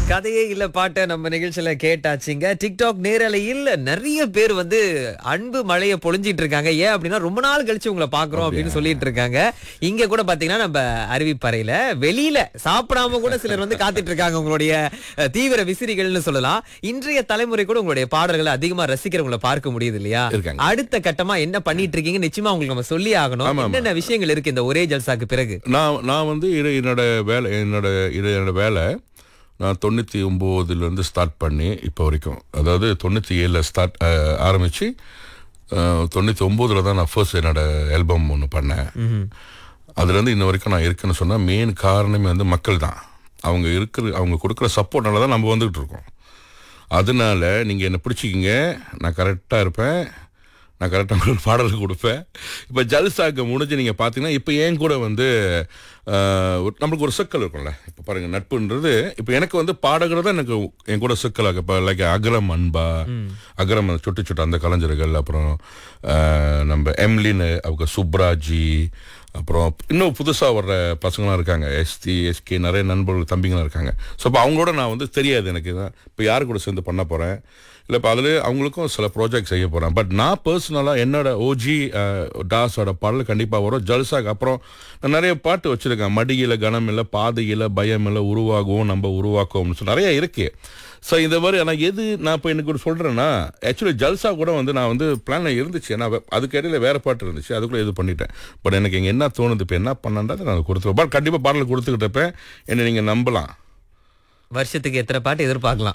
கதையே இல்ல பாட்டை நம்ம நிகழ்ச்சியில கேட்டாச்சுங்க டிக்டாக் நேரலையில் நிறைய பேர் வந்து அன்பு மழைய பொழிஞ்சிட்டு இருக்காங்க ஏன் அப்படின்னா ரொம்ப நாள் கழிச்சு உங்களை பாக்குறோம் அப்படின்னு சொல்லிட்டு இருக்காங்க இங்க கூட பாத்தீங்கன்னா நம்ம அறிவிப்பறையில வெளியில சாப்பிடாம கூட சிலர் வந்து காத்துட்டு இருக்காங்க உங்களுடைய அஹ், தீவிர விசிறிகள்னு சொல்லலாம் இன்றைய தலைமுறை கூட உங்களுடைய பாடல்களை அதிகமா ரசிக்கிறவங்களை பார்க்க முடியுது இல்லையா இருக்காங்க. அடுத்த கட்டமா என்ன பண்ணிட்டு இருக்கீங்க நிச்சயமா உங்களுக்கு நம்ம சொல்லி ஆகணும் ஆமா, ஆமா. என்னென்ன விஷயங்கள் இருக்கு இந்த ஒரே ஜல்சாக்கு பிறகு நான் நான் வந்து இது என்னோட வேலை என்னோட இது என்னோட வேலை நான் தொண்ணூற்றி ஒம்போதுலேருந்து ஸ்டார்ட் பண்ணி இப்போ வரைக்கும் அதாவது தொண்ணூற்றி ஏழில் ஸ்டார்ட் ஆரம்பித்து தொண்ணூற்றி ஒம்போதில் தான் நான் ஃபர்ஸ்ட் என்னோட ஆல்பம் ஒன்று பண்ணேன் அதுலேருந்து இன்ன வரைக்கும் நான் இருக்கேன்னு சொன்னால் மெயின் காரணமே வந்து மக்கள் தான் அவங்க இருக்கிற அவங்க கொடுக்குற சப்போர்ட்னால தான் நம்ம வந்துகிட்டு இருக்கோம் அதனால நீங்கள் என்னை பிடிச்சிக்கிங்க நான் கரெக்டாக இருப்பேன் நான் கரெக்டாக உங்களுக்கு பாடல் கொடுப்பேன் இப்போ ஜல்சாக்கு முடிஞ்சு நீங்கள் பார்த்தீங்கன்னா இப்போ ஏன் கூட வந்து ஆஹ், ஒரு- நம்மளுக்கு ஒரு சிக்கல் இருக்கும்ல இப்போ பாருங்கள் நட்புன்றது இப்போ எனக்கு வந்து பாடகர் தான் எனக்கு என் கூட சிக்கலாக இப்போ லைக் அகரம் அன்பா அகரம் அந்த சுட்டு சுட்டு அந்த கலைஞர்கள் அப்புறம் ஆஹ், நம்ம எம்லின்னு அவங்க சுப்ராஜி அப்புறம் இன்னும் புதுசாக வர்ற பசங்களாம் இருக்காங்க எஸ்டி எஸ்கே நிறைய நண்பர்கள் தம்பிங்களாம் இருக்காங்க ஸோ இப்போ அவங்களோட நான் வந்து தெரியாது எனக்கு தான் இப்போ யார் கூட சேர்ந்து பண்ண போகிறேன் இல்லை இப்போ அதில் அவங்களுக்கும் சில ப்ராஜெக்ட் செய்ய போகிறேன் பட் நான் பர்சனலாக என்னோட ஓஜி டாஸோட பாடல் கண்டிப்பாக வரும் ஜல்சாக்கு அப்புறம் நான் நிறைய பாட்டு வச்சுருக்கேன் மடியில் கனம் இல்லை பாதையில் பயம் இல்லை உருவாகுவோம் நம்ம உருவாக்குவோம்னு சொல்லி நிறைய இருக்கு ஸோ இந்த மாதிரி ஆனால் எது நான் இப்போ எனக்கு ஒரு சொல்கிறேன்னா ஆக்சுவலி ஜல்சா கூட வந்து நான் வந்து பிளானில் இருந்துச்சு நான் வே- அதுக்கு இடையில வேறு பாட்டு இருந்துச்சு அதுக்குள்ளே இது பண்ணிட்டேன் பட் எனக்கு இங்கே என்ன தோணுது இப்போ என்ன பண்ணன்றதை நான் கொடுத்துருவேன் பட் கண்டிப்பாக பாடல் கொடுத்துக்கிட்டப்ப என்னை நீங்கள் நம்பலாம் வருஷத்துக்கு எத்தனை பாட்டு எதிர்பார்க்கலாம்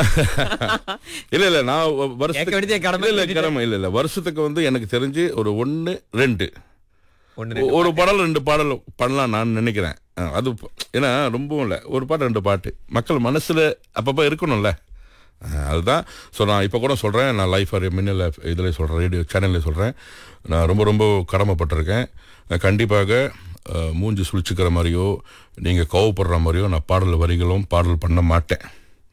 இல்ல இல்ல நான் வ- கேட்க வருஷத்துக்கு வேண்டியது என் கடமை. இல்ல இல்ல கடமை இல்ல இல்ல வருஷத்துக்கு வந்து எனக்கு தெரிஞ்சு ஒரு ஒன்னு ரெண்டு ஒண்ணு ஒ- ஒரு பாடல் ரெண்டு பாடல் பண்ணலாம் நான் நினைக்கிறேன் அஹ் அது ப- ஏன்னா ரொம்பவும் இல்லை ஒரு பாட்டு ரெண்டு பாட்டு மக்கள் மனசுல அப்பப்போ இருக்கணும்ல அஹ் அதுதான் ஸோ நான் இப்போ கூட சொல்கிறேன் நான் லைஃப் ஆர் மின்னல் இதில் சொல்கிறேன் ரேடியோ சேனலில் சொல்கிறேன் நான் ரொம்ப ரொம்ப கடமைப்பட்டிருக்கேன் நான் கண்டிப்பாக அஹ், மூஞ்சி சுழிச்சுக்கிற மாதிரியோ நீங்கள் கோவப்படுற மாதிரியோ நான் பாடல் வரிகளும் பாடல் பண்ண மாட்டேன்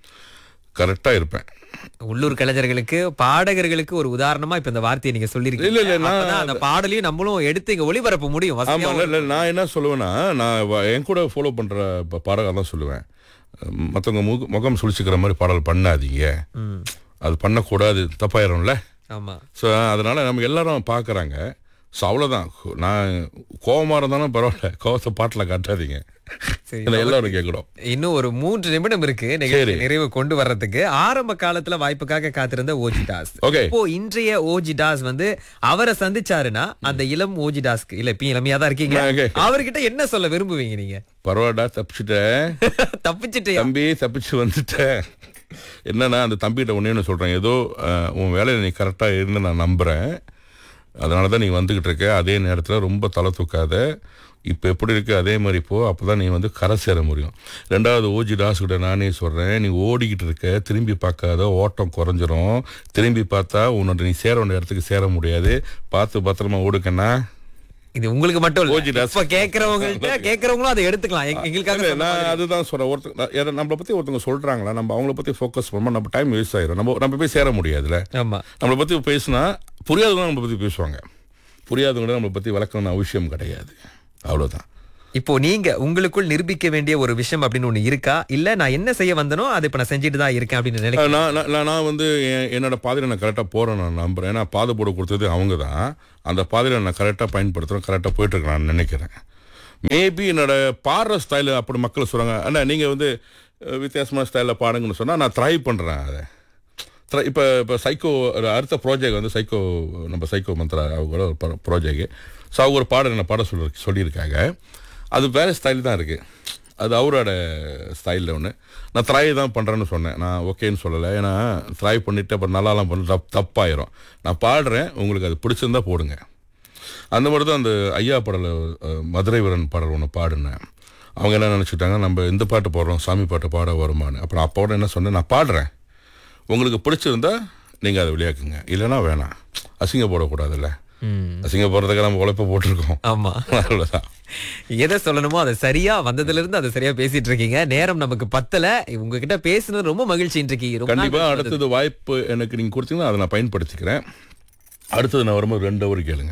கரெக்டாக இருப்பேன் உள்ளூர் கலைஞர்களுக்கு பாடகர்களுக்கு ஒரு உதாரணமா இப்ப இந்த வார்த்தையை நீங்க சொல்லிருக்கீங்க இல்ல, இல்ல, நான் அப்பதான் அந்த பாடலையும் நம்மளும் எடுத்து இங்க ஒளிபரப்ப முடியும் வசதியா ஆமாம் இல்லை நான் என்ன சொல்லுவேன்னா நான் வ- என் கூட ஃபாலோ பண்ணுற பாடகர் தான் சொல்லுவேன் மற்றவங்க முக முகம் சுழிச்சுக்கிற மாதிரி பாடல் பண்ணாதீங்க ம், அது பண்ணக்கூடாது தப்பாயிரும்ல ஆமா ஸோ அதனால் நம்ம எல்லாரும் பார்க்குறாங்க ஸோ அவ்வளோதான் நான் கோவமாக இருந்தாலும் பரவாயில்ல கோவத்தை பாட்டில் காட்டாதீங்க சரி இல்லை எல்லாரும் கேட்கணும் இன்னும் ஒரு மூன்று நிமிடம் இருக்கு நிகழ்ச்சி நிறைவு கொண்டு வர்றதுக்கு ஆரம்ப காலத்துல வாய்ப்புக்காக காத்திருந்த ஓஜி டாஸ் ஓகே இப்போ இன்றைய ஓஜி டாஸ் வந்து அவரை சந்திச்சாருன்னா அந்த இளம் ஓஜி டாஸ்க்கு இல்ல இப்ப இளமையா தான் இருக்கீங்க நான் கே- அவர்கிட்ட என்ன சொல்ல விரும்புவீங்க நீங்க பரவாயில்லடா தப்பிச்சுட்டேன் தப்பிச்சிட்டு தம்பி தப்பிச்சு வந்துட்டேன் என்னன்னா அந்த தம்பிகிட்ட ஒன்றே ஒன்று சொல்கிறேன் ஏதோ அஹ், உன் வேலையை நீ கரெக்டாக இருந்து நான் நம்புகிறேன் அதனால தான் நீ வந்துக்கிட்டு இருக்க அதே நேரத்தில் ரொம்ப தலை தூக்காத இப்போ எப்படி இருக்கு அதே மாதிரி போ அப்போ தான் நீ வந்து கரை சேர முடியும் ரெண்டாவது ஓஜி தாஸ் கிட்ட நானே சொல்கிறேன் நீ ஓடிக்கிட்டு இருக்க திரும்பி பார்க்காத ஓட்டம் குறைஞ்சிரும் திரும்பி பார்த்தா உன்னோட நீ சேர வேண்டிய இடத்துக்கு சேர முடியாது பார்த்து பத்திரமா ஓடுக்கண்ணா இது உங்களுக்கு மட்டும் இல்ல ஓஜி தாஸ். இப்ப கேக்குறவங்கள்ட்ட கேக்குறவங்களும் அதை எடுத்துக்கலாம் எங்க- எங்களுக்காக இல்ல, சொன்ன நான் மாதிரி. அதுதான் சொல்றேன் ஒருத்தர் நான் யார- நம்மளை பத்தி ஒருத்தவங்க சொல்றாங்களா நம்ம அவங்கள பத்தி ஃபோக்கஸ் பண்ணோம் நம்ம டைம் வேஸ்ட் ஆயிரும் நம்ம நம்ம போய் சேர முடியாதுல்ல ஆமா நம்மளை பத்தி பேசினா புரியாதவங்க நம்மளை பத்தி பேசுவாங்க புரியாதவங்க நம்மளை பத்தி விளக்கணும்னு அவசியம் கிடையாது அவ்வளவுதான் இப்போ நீங்க உங்களுக்குள் நிரூபிக்க வேண்டிய ஒரு விஷயம் அப்படின்னு ஒண்ணு இருக்கா இல்ல நான் என்ன செய்ய வந்தனோ அதை இப்ப நான் செஞ்சுட்டு தான் இருக்கேன் அப்படின்னு நினைக்கிறேன் நான் நான் நான் நான் வந்து என்- என்னோட பாதையில் நான் கரெக்டாக போகிறேன் நான் நம்புறேன் ஏன்னா பாதை போட கொடுத்தது அவங்க தான் அந்த பாதையில் நான் கரெக்டாக பயன்படுத்துகிறேன் கரெக்டாக போயிட்டுருக்கேன் நான் நினைக்கிறேன் மேபி என்னோட பாடுற ஸ்டைலு அப்படி மக்கள் சொல்கிறாங்க அண்ணா நீங்கள் வந்து அஹ், வித்தியாசமான ஸ்டைலில் பாடுங்கன்னு சொன்னால் நான் ட்ரை பண்ணுறேன் அதை ட்ரை இப்போ இப்போ சைக்கோ ஒரு அடுத்த ப்ராஜெக்ட் வந்து சைக்கோ நம்ம சைக்கோ மந்த்ரா அவங்களோட ஒரு ப்ராஜெக்ட் ஸோ அவங்க ஒரு பாடல் என்ன பாட சொல்லி சொல்லியிருக்காங்க அது வேறு ஸ்டைல் தான் இருக்குது அது அவரோட ஸ்டைலில் ஒன்று நான் த்ரை தான் பண்ணுறேன்னு சொன்னேன் நான் ஓகேன்னு சொல்லலை ஏன்னா ட்ரை பண்ணிவிட்டு அப்புறம் நல்லாலாம் பண்ண தப் தப்பாயிரும் நான் பாடுறேன் உங்களுக்கு அது பிடிச்சிருந்தா போடுங்க அந்த மாதிரி தான் அந்த ஐயா பாடல் அஹ், மதுரை வீரன் பாடல் ஒன்று பாடினேன் அவங்க என்ன நினச்சிட்டாங்க நம்ம இந்த பாட்டு பாடுறோம் சாமி பாட்டு பாட வருமான்னு அப்புறம் அப்போட என்ன சொன்னேன் நான் பாடுறேன் உங்களுக்கு பிடிச்சிருந்தா நீங்கள் அதை விளையாக்குங்க இல்லைன்னா வேணாம் அசிங்க போடக்கூடாதுல்ல ம். அசிங்க போடுறதுக்கு நம்ம உழைப்ப போட்டிருக்கோம் ஆமா அவ்வளோதான் எதை சொல்லணுமோ அதை சரியா வந்ததுல இருந்து அதை சரியா பேசிட்டு இருக்கீங்க நேரம் நமக்கு பத்தல உங்ககிட்ட பேசுனது ரொம்ப மகிழ்ச்சி இன்றைக்கு ரொம்ப நாள் கண்டிப்பா கழிச்சு அடுத்தது வாய்ப்பு எனக்கு நீங்க கொடுத்தீங்கன்னா அதை நான் பயன்படுத்திக்கிறேன் அடுத்தது நான் வரும்போது ரெண்டு ஹவர் கேளுங்க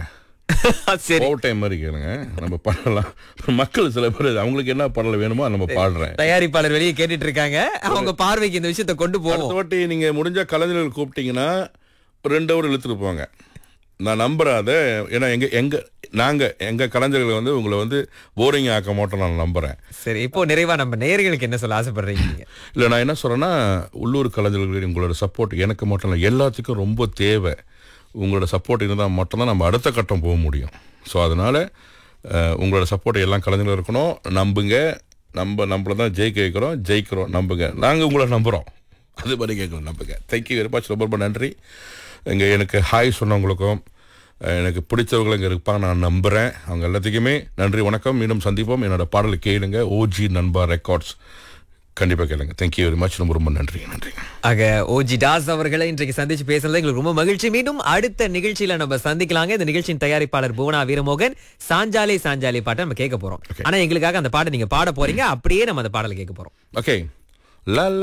சரி ஓவர் டைம் மாதிரி கேளுங்க நம்ம பாடலாம் மக்கள் சில பேர் அவங்களுக்கு என்ன பாடல் வேணுமோ அதை நம்ம பாடுறேன் தயாரிப்பாளர் வெளியே கேட்டுட்டு இருக்காங்க அவங்க பார்வைக்கு இந்த விஷயத்தை கொண்டு போவோம் அடுத்த வாட்டி நீங்க முடிஞ்ச கலைஞர்கள் கூப்பிட்டீங்கன்னா ஒரு ரெண்டு ஹவர் இழுத்துட்டு போங்க நான் நம்புறேன் அதை ஏன்னா எங்க எங்க நாங்க எங்க கலைஞர்கள் வந்து உங்களை வந்து போரிங் ஆக்க மாட்டோம் நான் நம்புறேன் சரி இப்போ நிறைவா நம்ம நேயர்களுக்கு என்ன சொல்ல ஆசைப்படுறீங்க நீங்க? இல்லை நான் என்ன சொல்றேன்னா உள்ளூர் கலைஞர்கள் உங்களோட சப்போர்ட் எனக்கு மட்டும் இல்லை எல்லாத்துக்கும் ரொம்ப தேவை உங்களோட சப்போர்ட் இருந்தால் மட்டும்தான் நம்ம அடுத்த கட்டம் போக முடியும் ஸோ அதனால அஹ், உங்களோட சப்போர்ட் எல்லாம் கலைஞர்கள் இருக்கணும் நம்புங்க நம்ம நம்மள தான் ஜெயிக்க வைக்கிறோம் ஜெயிக்கிறோம் நம்புங்க நாங்கள் உங்களை நம்புகிறோம் அது மாதிரி கேட்கணும் நம்புங்க தேங்க்யூ வெரி மச் ரொம்ப ரொம்ப நன்றி இங்கே எனக்கு ஹாய் சொன்னவங்களுக்கும் அஹ், எனக்கு பிடிச்சவர்கள் இங்கே இருப்பாங்க நான் நம்புகிறேன் அவங்க எல்லாத்துக்குமே நன்றி வணக்கம் மீண்டும் சந்திப்போம் என்னோட பாடலை கேளுங்க ஓஜி நண்பா ரெக்கார்ட்ஸ் கண்டிப்பாக கேளுங்க தேங்க்யூ வெரி மச் ரொம்ப ரொம்ப நன்றி நன்றி ஆக ஓஜி தாஸ் அவர்களை இன்றைக்கு சந்திச்சு பேசுனது எங்களுக்கு ரொம்ப மகிழ்ச்சி மீண்டும் அடுத்த நிகழ்ச்சியில நம்ம சந்திக்கலாங்க இந்த நிகழ்ச்சியின் தயாரிப்பாளர் புவனா வீரமோகன் சாஞ்சாலே சாஞ்சாலே பாட்டை நம்ம கேட்க போறோம் ஆனா எங்களுக்காக அந்த பாட்டை நீங்க பாட போறீங்க அப்படியே நம்ம அந்த பாடலை கேட்க போறோம் ஓகே லா